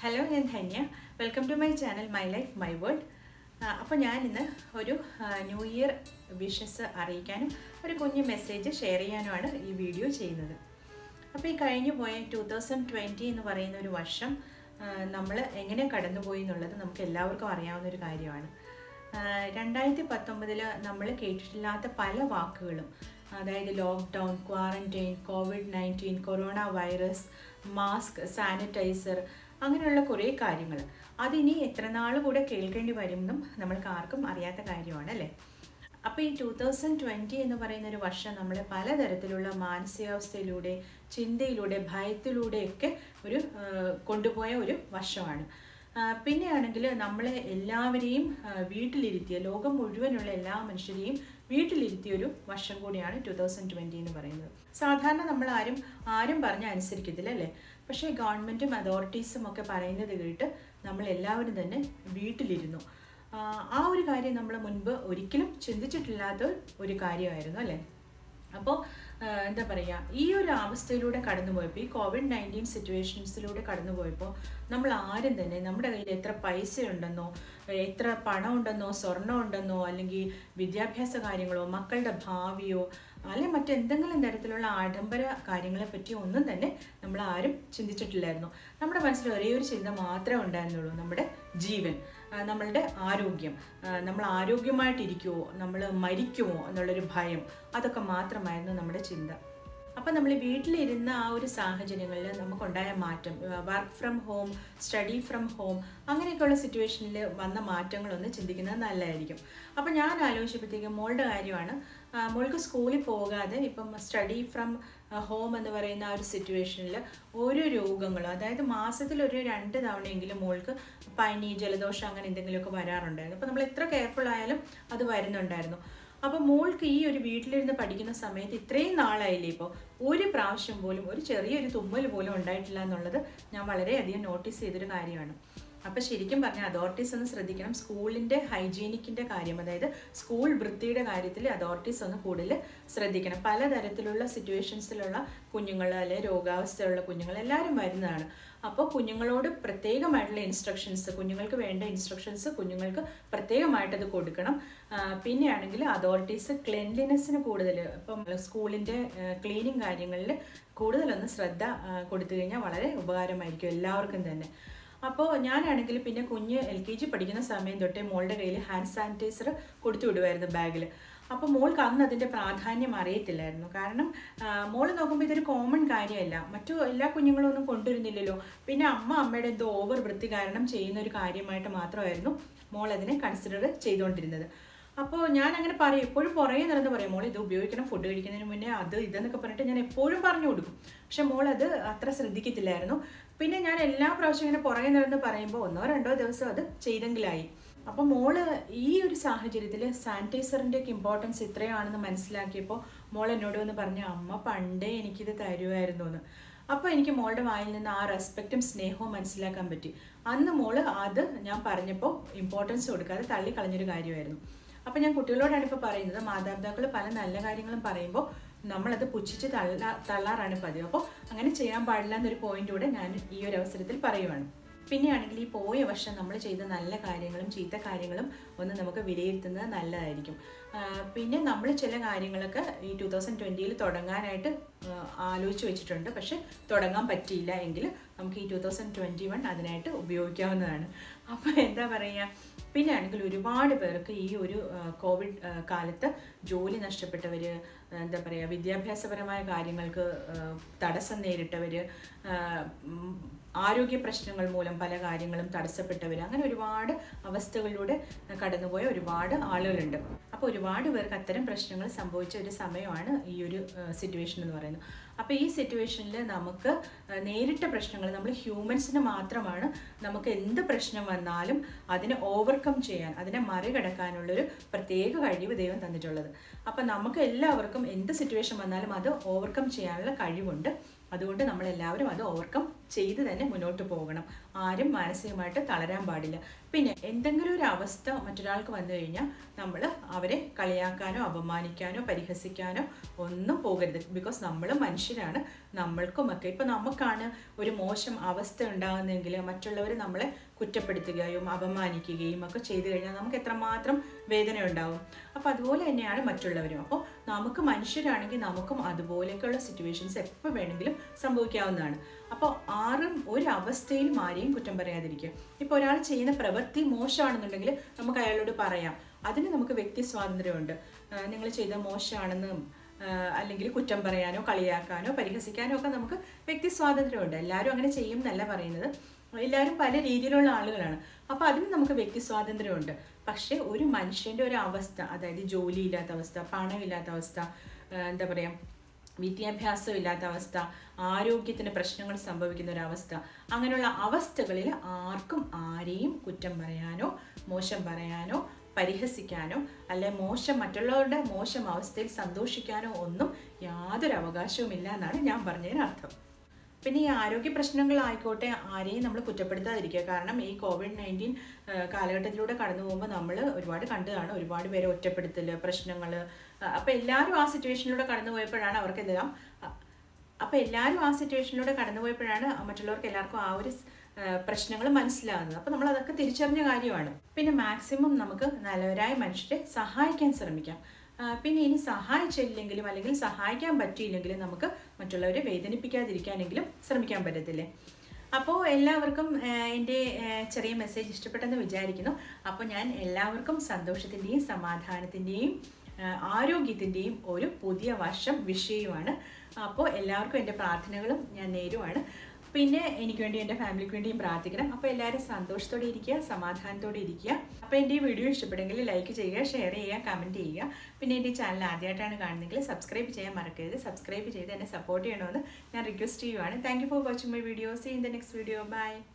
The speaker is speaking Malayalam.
ഹലോ ഞാൻ Dhanya welcome to my channel my life my world അപ്പോൾ ഞാൻ ഇന്ന് ഒരു ന്യൂ ഇയർ വിഷസ് അറിയിക്കാനും ഒരു കുഞ്ഞു മെസ്സേജ് ഷെയർ ചെയ്യാനുമാണ് ഈ വീഡിയോ ചെയ്യുന്നത് അപ്പോൾ ഈ കഴിഞ്ഞു പോയ ടു തൗസൻഡ് ട്വൻറ്റി എന്ന് പറയുന്ന ഒരു വർഷം നമ്മൾ എങ്ങനെ കടന്നുപോയി എന്നുള്ളത് നമുക്ക് എല്ലാവർക്കും അറിയാവുന്ന ഒരു കാര്യമാണ് രണ്ടായിരത്തി പത്തൊമ്പതിൽ നമ്മൾ കേട്ടിട്ടില്ലാത്ത പല വാക്കുകളും അതായത് lockdown quarantine covid nineteen corona virus mask sanitizer അങ്ങനെയുള്ള കുറേ കാര്യങ്ങൾ അതിനി എത്ര നാൾ കൂടെ കേൾക്കേണ്ടി വരുമെന്നും നമ്മൾക്ക് ആർക്കും അറിയാത്ത കാര്യമാണ് അല്ലേ അപ്പോൾ ഈ ടൂ തൗസൻഡ് ട്വൻറ്റി എന്ന് പറയുന്ന ഒരു വർഷം നമ്മൾ പലതരത്തിലുള്ള മാനസികാവസ്ഥയിലൂടെ ചിന്തയിലൂടെ ഭയത്തിലൂടെയൊക്കെ ഒരു കൊണ്ടുപോയ ഒരു വർഷമാണ് പിന്നെയാണെങ്കിൽ നമ്മളെ എല്ലാവരെയും വീട്ടിലിരുത്തിയ ലോകം മുഴുവനുള്ള എല്ലാ മനുഷ്യരെയും വീട്ടിലിരുത്തിയ ഒരു വർഷം കൂടിയാണ് ടു തൗസൻഡ് ട്വൻറ്റി എന്ന് പറയുന്നത് സാധാരണ നമ്മൾ ആരും ആരും പറഞ്ഞ അനുസരിക്കത്തില്ല അല്ലേ പക്ഷേ ഗവൺമെൻറ്റും അതോറിറ്റീസും ഒക്കെ പറയുന്നത് കേട്ട് നമ്മൾ എല്ലാവരും തന്നെ വീട്ടിലിരുന്നു ആ ഒരു കാര്യം നമ്മൾ മുൻപ് ഒരിക്കലും ചിന്തിച്ചിട്ടില്ലാത്ത ഒരു കാര്യമായിരുന്നു അല്ലേ അപ്പോൾ എന്താ പറയുക ഈ ഒരു അവസ്ഥയിലൂടെ കടന്നുപോയപ്പോൾ ഈ കോവിഡ് നയൻറ്റീൻ സിറ്റുവേഷൻസിലൂടെ കടന്നുപോയപ്പോൾ നമ്മൾ ആരും തന്നെ നമ്മുടെ കയ്യിൽ എത്ര പൈസ ഉണ്ടെന്നോ എത്ര പണം ഉണ്ടെന്നോ സ്വർണ്ണം ഉണ്ടെന്നോ അല്ലെങ്കിൽ വിദ്യാഭ്യാസ കാര്യങ്ങളോ മക്കളുടെ ഭാവിയോ അല്ലെങ്കിൽ മറ്റെന്തെങ്കിലും തരത്തിലുള്ള ആഡംബര കാര്യങ്ങളെ പറ്റി ഒന്നും തന്നെ നമ്മൾ ആരും ചിന്തിച്ചിട്ടില്ലായിരുന്നു നമ്മുടെ മനസ്സിൽ ഒരേ ഒരു ചിന്ത മാത്രമേ ഉണ്ടായിരുന്നുള്ളൂ നമ്മുടെ ജീവൻ നമ്മളുടെ ആരോഗ്യം നമ്മൾ ആരോഗ്യമായിട്ടിരിക്കുമോ നമ്മൾ മരിക്കുമോ എന്നുള്ളൊരു ഭയം അതൊക്കെ മാത്രമായിരുന്നു നമ്മുടെ ചിന്ത അപ്പം നമ്മൾ വീട്ടിലിരുന്ന ആ ഒരു സാഹചര്യങ്ങളിൽ നമുക്കുണ്ടായ മാറ്റം work from home study from home അങ്ങനെയൊക്കെയുള്ള സിറ്റുവേഷനിൽ വന്ന മാറ്റങ്ങളൊന്ന് ചിന്തിക്കുന്നത് നല്ലതായിരിക്കും അപ്പം ഞാൻ ആലോചിച്ചപ്പോഴത്തേക്കും മോളുടെ കാര്യമാണ് മോൾക്ക് സ്കൂളിൽ പോകാതെ ഇപ്പം സ്റ്റഡി ഫ്രം ഹോം എന്ന് പറയുന്ന ആ ഒരു സിറ്റുവേഷനിൽ ഓരോ രോഗങ്ങളും അതായത് മാസത്തിൽ ഒരു രണ്ട് തവണയെങ്കിലും മോൾക്ക് പനി ജലദോഷം അങ്ങനെ എന്തെങ്കിലുമൊക്കെ വരാറുണ്ടായിരുന്നു അപ്പോൾ നമ്മൾ എത്ര കെയർഫുൾ ആയാലും അത് വരുന്നുണ്ടായിരുന്നു അപ്പോൾ മോൾക്ക് ഈ ഒരു വീട്ടിലിരുന്ന് പഠിക്കുന്ന സമയത്ത് ഇത്രയും നാളായില്ലേ ഇപ്പോൾ ഒരു പ്രാവശ്യം പോലും ഒരു ചെറിയൊരു തുമ്മൽ പോലും ഉണ്ടായിട്ടില്ല എന്നുള്ളത് ഞാൻ വളരെയധികം നോട്ടീസ് ചെയ്തൊരു കാര്യമാണ് അപ്പോൾ ശരിക്കും പറഞ്ഞാൽ അതോറിറ്റീസ് ഒന്ന് ശ്രദ്ധിക്കണം സ്കൂളിൻ്റെ ഹൈജീനിക്കിൻ്റെ കാര്യം അതായത് സ്കൂൾ വൃത്തിയുടെ കാര്യത്തിൽ അതോറിറ്റീസ് ഒന്ന് കൂടുതൽ ശ്രദ്ധിക്കണം പലതരത്തിലുള്ള സിറ്റുവേഷൻസിലുള്ള കുഞ്ഞുങ്ങൾ അല്ലെ രോഗാവസ്ഥയുള്ള കുഞ്ഞുങ്ങൾ എല്ലാവരും വരുന്നതാണ് അപ്പോൾ കുഞ്ഞുങ്ങളോട് പ്രത്യേകമായിട്ടുള്ള ഇൻസ്ട്രക്ഷൻസ് കുഞ്ഞുങ്ങൾക്ക് വേണ്ട ഇൻസ്ട്രക്ഷൻസ് കുഞ്ഞുങ്ങൾക്ക് പ്രത്യേകമായിട്ട് അത് കൊടുക്കണം പിന്നെയാണെങ്കിൽ അതോറിറ്റീസ് ക്ലെൻലിനെസ്സിന് കൂടുതൽ ഇപ്പം സ്കൂളിൻ്റെ ക്ലീനിങ് കാര്യങ്ങളിൽ കൂടുതലൊന്ന് ശ്രദ്ധ കൊടുത്തു കഴിഞ്ഞാൽ വളരെ ഉപകാരമായിരിക്കും എല്ലാവർക്കും തന്നെ അപ്പോൾ ഞാനാണെങ്കിൽ പിന്നെ കുഞ്ഞ് എൽ കെ ജി പഠിക്കുന്ന സമയം തൊട്ടേ മോളുടെ കയ്യിൽ ഹാൻഡ് സാനിറ്റൈസർ കൊടുത്തു വിടുമായിരുന്നു ബാഗിൽ അപ്പോൾ മോൾക്ക് അന്ന് അതിൻ്റെ പ്രാധാന്യം അറിയത്തില്ലായിരുന്നു കാരണം മോൾ നോക്കുമ്പോൾ ഇതൊരു കോമൺ കാര്യമല്ല മറ്റു എല്ലാ കുഞ്ഞുങ്ങളും ഒന്നും കൊണ്ടുവരുന്നില്ലല്ലോ പിന്നെ അമ്മ അമ്മയുടെ എന്തോ ഓവർ വൃത്തി കാരണം ചെയ്യുന്ന ഒരു കാര്യമായിട്ട് മാത്രമായിരുന്നു മോൾ അതിനെ കൺസിഡർ ചെയ്തുകൊണ്ടിരുന്നത് അപ്പോൾ ഞാൻ അങ്ങനെ പറയും എപ്പോഴും പുറകെ നടന്ന് പറയും മോൾ ഇത് ഉപയോഗിക്കണം ഫുഡ് കഴിക്കുന്നതിന് മുന്നേ അത് ഇതെന്നൊക്കെ പറഞ്ഞിട്ട് ഞാൻ എപ്പോഴും പറഞ്ഞു കൊടുക്കും പക്ഷെ മോൾ അത് അത്ര ശ്രദ്ധിക്കത്തില്ലായിരുന്നു പിന്നെ ഞാൻ എല്ലാ പ്രാവശ്യം ഇങ്ങനെ പുറകെ നടന്ന് പറയുമ്പോൾ ഒന്നോ രണ്ടോ ദിവസം അത് ചെയ്തെങ്കിലായി അപ്പോൾ മോള് ഈ ഒരു സാഹചര്യത്തിൽ സാനിറ്റൈസറിൻ്റെ ഒക്കെ ഇമ്പോർട്ടൻസ് ഇത്രയാണെന്ന് മനസ്സിലാക്കിയപ്പോൾ മോൾ എന്നോട് വന്ന് പറഞ്ഞു അമ്മ പണ്ടേ എനിക്കിത് തരുമായിരുന്നു എന്ന് അപ്പോൾ എനിക്ക് മോളുടെ വായിൽ നിന്ന് ആ റെസ്പെക്റ്റും സ്നേഹവും മനസ്സിലാക്കാൻ പറ്റി അന്ന് മോള് അത് ഞാൻ പറഞ്ഞപ്പോൾ ഇമ്പോർട്ടൻസ് കൊടുക്കാതെ തള്ളിക്കളഞ്ഞൊരു കാര്യമായിരുന്നു അപ്പം ഞാൻ കുട്ടികളോടാണ് ഇപ്പോൾ പറയുന്നത് മാതാപിതാക്കൾ പല നല്ല കാര്യങ്ങളും പറയുമ്പോൾ നമ്മളത് പുച്ഛിച്ച് തള്ള തള്ളാറാണ് പതിവ് അപ്പോൾ അങ്ങനെ ചെയ്യാൻ പാടില്ല എന്നൊരു പോയിന്റ് കൂടെ ഞാൻ ഈ ഒരു അവസരത്തിൽ പറയുവാണ് പിന്നെയാണെങ്കിൽ ഈ പോയ വർഷം നമ്മൾ ചെയ്ത നല്ല കാര്യങ്ങളും ചീത്ത കാര്യങ്ങളും ഒന്ന് നമുക്ക് വിലയിരുത്തുന്നത് നല്ലതായിരിക്കും പിന്നെ നമ്മൾ ചില കാര്യങ്ങളൊക്കെ ഈ ടു തൗസൻഡ് ട്വൻറ്റിയിൽ തുടങ്ങാനായിട്ട് ആലോചിച്ച് വെച്ചിട്ടുണ്ട് പക്ഷെ തുടങ്ങാൻ പറ്റിയില്ല എങ്കിൽ നമുക്ക് ഈ ടു തൗസൻഡ് ട്വൻറ്റി വൺ അതിനായിട്ട് ഉപയോഗിക്കാവുന്നതാണ് അപ്പോൾ എന്താ പറയുക പിന്നെ ആണെങ്കിൽ ഒരുപാട് പേർക്ക് ഈ ഒരു കോവിഡ് കാലത്ത് ജോലി നഷ്ടപ്പെട്ടവർ എന്താ പറയുക വിദ്യാഭ്യാസപരമായ കാര്യങ്ങൾക്ക് തടസ്സം നേരിട്ടവർ ആരോഗ്യ പ്രശ്നങ്ങൾ മൂലം പല കാര്യങ്ങളും തടസ്സപ്പെട്ടവർ അങ്ങനെ ഒരുപാട് അവസ്ഥകളിലൂടെ കടന്നുപോയ ഒരുപാട് ആളുകളുണ്ട് അപ്പോൾ ഒരുപാട് പേർക്ക് അത്തരം പ്രശ്നങ്ങൾ സംഭവിച്ച ഒരു സമയമാണ് ഈ ഒരു സിറ്റുവേഷൻ എന്ന് പറയുന്നത് അപ്പോൾ ഈ സിറ്റുവേഷനിൽ നമുക്ക് നേരിട്ട പ്രശ്നങ്ങൾ നമ്മൾ ഹ്യൂമൻസിന് മാത്രമാണ് നമുക്ക് എന്ത് പ്രശ്നം വന്നാലും അതിനെ ഓവർകം ചെയ്യാൻ അതിനെ മറികടക്കാനുള്ളൊരു പ്രത്യേക കഴിവ് ദൈവം തന്നിട്ടുള്ളത് അപ്പം നമുക്ക് എല്ലാവർക്കും എന്ത് സിറ്റുവേഷൻ വന്നാലും അത് ഓവർകം ചെയ്യാനുള്ള കഴിവുണ്ട് അതുകൊണ്ട് നമ്മൾ എല്ലാവരും അത് ഓവർകം ചെയ്ത് തന്നെ മുന്നോട്ട് പോകണം ആരും മാനസികമായിട്ട് തളരാൻ പാടില്ല പിന്നെ എന്തെങ്കിലും ഒരു അവസ്ഥ മറ്റൊരാൾക്ക് വന്നു കഴിഞ്ഞാൽ നമ്മൾ അവരെ കളിയാക്കാനോ അപമാനിക്കാനോ പരിഹസിക്കാനോ ഒന്നും പോകരുത് ബിക്കോസ് നമ്മൾ മനുഷ്യരാണ് നമ്മൾക്കുമൊക്കെ ഇപ്പം നമുക്കാണ് ഒരു മോശം അവസ്ഥ ഉണ്ടാകുന്നതെങ്കിൽ മറ്റുള്ളവർ നമ്മളെ കുറ്റപ്പെടുത്തുകയും അപമാനിക്കുകയും ഒക്കെ ചെയ്തു കഴിഞ്ഞാൽ നമുക്ക് എത്രമാത്രം വേദന ഉണ്ടാവും അപ്പോൾ അതുപോലെ തന്നെയാണ് മറ്റുള്ളവരും അപ്പോൾ നമുക്ക് മനുഷ്യരാണെങ്കിൽ നമുക്കും അതുപോലെയൊക്കെയുള്ള സിറ്റുവേഷൻസ് എപ്പോൾ വേണമെങ്കിലും സംഭവിക്കാവുന്നതാണ് അപ്പോൾ ആരും ഒരു അവസ്ഥയിലും ആരെയും കുറ്റം പറയാതിരിക്കുക ഇപ്പോൾ ഒരാൾ ചെയ്യുന്ന പ്രവൃത്തി മോശമാണെന്നുണ്ടെങ്കിൽ നമുക്ക് അയാളോട് പറയാം അതിന് നമുക്ക് വ്യക്തി സ്വാതന്ത്ര്യമുണ്ട് നിങ്ങൾ ചെയ്ത മോശമാണെന്നും അല്ലെങ്കിൽ കുറ്റം പറയാനോ കളിയാക്കാനോ പരിഹസിക്കാനോ ഒക്കെ നമുക്ക് വ്യക്തി സ്വാതന്ത്ര്യമുണ്ട് എല്ലാവരും അങ്ങനെ ചെയ്യും എന്നല്ല പറയുന്നത് എല്ലാവരും പല രീതിയിലുള്ള ആളുകളാണ് അപ്പോൾ അതിന് നമുക്ക് വ്യക്തി സ്വാതന്ത്ര്യമുണ്ട് പക്ഷേ ഒരു മനുഷ്യൻ്റെ ഒരു അവസ്ഥ അതായത് ജോലിയില്ലാത്ത അവസ്ഥ പണമില്ലാത്ത അവസ്ഥ എന്താ പറയുക വിദ്യാഭ്യാസം ഇല്ലാത്ത അവസ്ഥ ആരോഗ്യത്തിന് പ്രശ്നങ്ങൾ സംഭവിക്കുന്ന ഒരു അവസ്ഥ അങ്ങനെയുള്ള അവസ്ഥകളിൽ ആർക്കും ആരെയും കുറ്റം പറയാനോ മോശം പറയാനോ പരിഹസിക്കാനോ അല്ലെ മോശം മറ്റുള്ളവരുടെ മോശം അവസ്ഥയിൽ സന്തോഷിക്കാനോ ഒന്നും യാതൊരു അവകാശവുമില്ല എന്നാണ് ഞാൻ പറഞ്ഞതിനർത്ഥം പിന്നെ ഈ ആരോഗ്യ പ്രശ്നങ്ങളായിക്കോട്ടെ ആരെയും നമ്മൾ കുറ്റപ്പെടുത്താതിരിക്കുക കാരണം ഈ കോവിഡ് നയൻറ്റീൻ കാലഘട്ടത്തിലൂടെ കടന്നു പോകുമ്പോൾ നമ്മൾ ഒരുപാട് കണ്ടതാണ് ഒരുപാട് പേരെ ഒറ്റപ്പെടുത്തൽ പ്രശ്നങ്ങൾ അപ്പോൾ എല്ലാവരും ആ സിറ്റുവേഷനിലൂടെ കടന്നു പോയപ്പോഴാണ് അവർക്കെല്ലാം അപ്പോൾ എല്ലാവരും ആ സിറ്റുവേഷനിലൂടെ കടന്നു പോയപ്പോഴാണ് മറ്റുള്ളവർക്ക് എല്ലാവർക്കും ആ ഒരു പ്രശ്നങ്ങൾ മനസ്സിലാകുന്നത് അപ്പോൾ നമ്മൾ അതൊക്കെ തിരിച്ചറിഞ്ഞ കാര്യമാണ് പിന്നെ മാക്സിമം നമുക്ക് നല്ലവരായ മനുഷ്യരെ സഹായിക്കാൻ ശ്രമിക്കാം പിന്നെ ഇനി സഹായിച്ചില്ലെങ്കിലും അല്ലെങ്കിൽ സഹായിക്കാൻ പറ്റിയില്ലെങ്കിലും നമുക്ക് മറ്റുള്ളവരെ വേദനിപ്പിക്കാതിരിക്കാനെങ്കിലും ശ്രമിക്കാൻ പറ്റത്തില്ലേ അപ്പോൾ എല്ലാവർക്കും എൻ്റെ ചെറിയ മെസ്സേജ് ഇഷ്ടപ്പെട്ടെന്ന് വിചാരിക്കുന്നു അപ്പോൾ ഞാൻ എല്ലാവർക്കും സന്തോഷത്തിൻ്റെയും സമാധാനത്തിൻ്റെയും ആരോഗ്യത്തിൻ്റെയും ഒരു പുതിയ വർഷം വിഷയമാണ് അപ്പോൾ എല്ലാവർക്കും എൻ്റെ പ്രാർത്ഥനകളും ഞാൻ നേരുവാണ് പിന്നെ എനിക്ക് വേണ്ടി എൻ്റെ ഫാമിലിക്ക് വേണ്ടിയും പ്രാർത്ഥിക്കണം അപ്പോൾ എല്ലാവരും സന്തോഷത്തോടെ ഇരിക്കുക സമാധാനത്തോടെ ഇരിക്കുക അപ്പോൾ എൻ്റെ ഈ വീഡിയോ ഇഷ്ടപ്പെടുമെങ്കിൽ ലൈക്ക് ചെയ്യുക ഷെയർ ചെയ്യുക കമൻറ്റ് ചെയ്യുക പിന്നെ എൻ്റെ ചാനൽ ആദ്യമായിട്ടാണ് കാണുന്നതെങ്കിൽ സബ്സ്ക്രൈബ് ചെയ്യാൻ മറക്കരുത് സബ്സ്ക്രൈബ് ചെയ്ത് എന്നെ സപ്പോർട്ട് ചെയ്യണമെന്ന് ഞാൻ റിക്വസ്റ്റ് ചെയ്യുവാണ് thank you for watching my video see in the next video by